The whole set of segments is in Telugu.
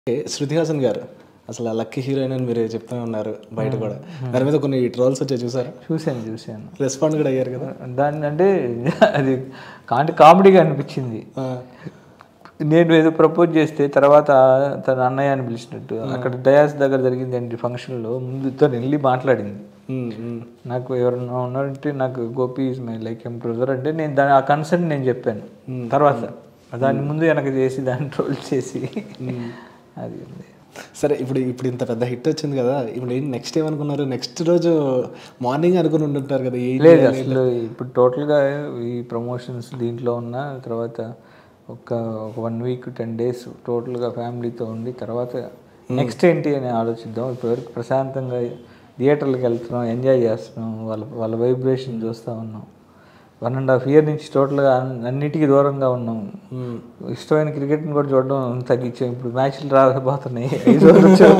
ఓకే, శృతి హాసన్ గారు అసలు ఆ లక్కీ హీరోయిన్ అని మీరు చెప్తూనే ఉన్నారు బయట కూడా దాని మీద కొన్ని ట్రోల్స్ వచ్చాయి చూసారా చూశాను చూశాను రెస్పాండ్ కూడా అయ్యారు కదా దాన్ని అంటే అది కాంటి కామెడీగా అనిపించింది ఆ, నేను ఏదో ప్రపోజ్ చేస్తే తర్వాత తన అన్నయ్య అని పిలిచినట్టు అక్కడ డయాస్ దగ్గర జరిగింది అండి ఫంక్షన్లో ముందు తను వెళ్ళి మాట్లాడింది ఉమ్, ఉమ్, నాకు ఎవరన్నా ఉన్నారంటే నాకు Gopi is my like um brother అంటే నేను దాని ఆ కన్సర్న్ నేను చెప్పాను తర్వాత దాన్ని ముందు వెనక చేసి దాన్ని ట్రోల్ చేసి అది ఉంది సరే ఇప్పుడు ఇప్పుడు ఇంత పెద్ద హిట్ వచ్చింది కదా ఇప్పుడు ఏంటి నెక్స్ట్ ఏమనుకున్నారు నెక్స్ట్ రోజు మార్నింగ్ అనుకుని ఉంటుంటారు కదా ఏం లేదు అసలు ఇప్పుడు టోటల్గా ఈ ప్రమోషన్స్ దీంట్లో ఉన్న తర్వాత ఒక ఒక వన్ వీక్ టెన్ డేస్ టోటల్గా ఫ్యామిలీతో ఉండి తర్వాత నెక్స్ట్ ఏంటి అని ఆలోచిద్దాం ఇప్పటివరకు ప్రశాంతంగా థియేటర్లకు వెళ్తున్నాం ఎంజాయ్ చేస్తున్నాం వాళ్ళ వాళ్ళ వైబ్రేషన్ చూస్తూ ఉన్నాం వన్ అండ్ హాఫ్ ఇయర్ నుంచి టోటల్గా అన్- అన్నిటికీ దూరంగా ఉన్నాం ఇష్టమైన క్రికెట్ని కూడా చూడడం తగ్గించాం ఇప్పుడు మ్యాచ్లు రాబోతున్నాయి ఐదు రోజులు వచ్చాము.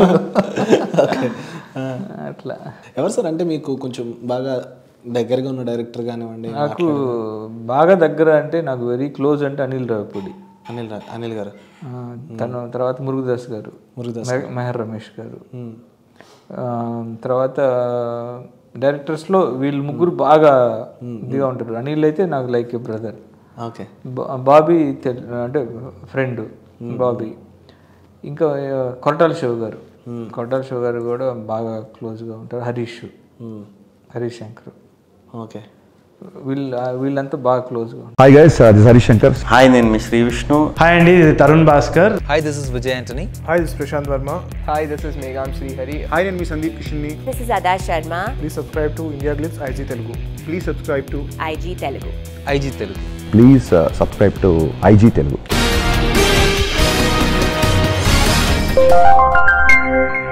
అట్లా ఎవరు సార్ అంటే మీకు కొంచెం బాగా దగ్గరగా ఉన్న డైరెక్టర్ కానివ్వండి నాకు బాగా దగ్గర అంటే నాకు వెరీ క్లోజ్ అంటే అనిల్ రావిపూడి అనిల్ రా- అనిల్ గారు ఆ, తను తర్వాత మురుగుదాస్ గారు మురుగుదాస్ మెహ- మెహర్ రమేష్ గారు ఉమ్, ఆ, తర్వాత డైరెక్టర్స్లో వీళ్ళు ముగ్గురు బాగా ఇదిగా ఉంటారు అనిల్ అయితే నాకు like a brother okay Bobby తెల్- అంటే ఫ్రెండ్ బాబీ ఇంకా ఆ, కొరటాల శివ గారు కొరటాల శివ గారు కూడా బాగా క్లోజ్గా ఉంటారు హరీష్ ఉమ్, హరీష్ శంకర్ ఓకే వీళ్ళు వీళ్ళంతా బాగా క్లోజ్గా ఉంటారు Hi guys, uh, this is Harish Shankar. Hi నేను మీ శ్రీ విష్ణు హాయ్ అండి ఇది Tarun Bhaskar Hi, this is Vijay Antony. Hi, this is Prashant Verma. Hi, this is Megham Srihari. Hi, నేను మీ సందీప్ కిషన్ని This is Ada Sharma, please subscribe to India Glitz IG Telugu please subscribe to IG Telugu. IG Telugu. Please uh, subscribe to IG Telugu.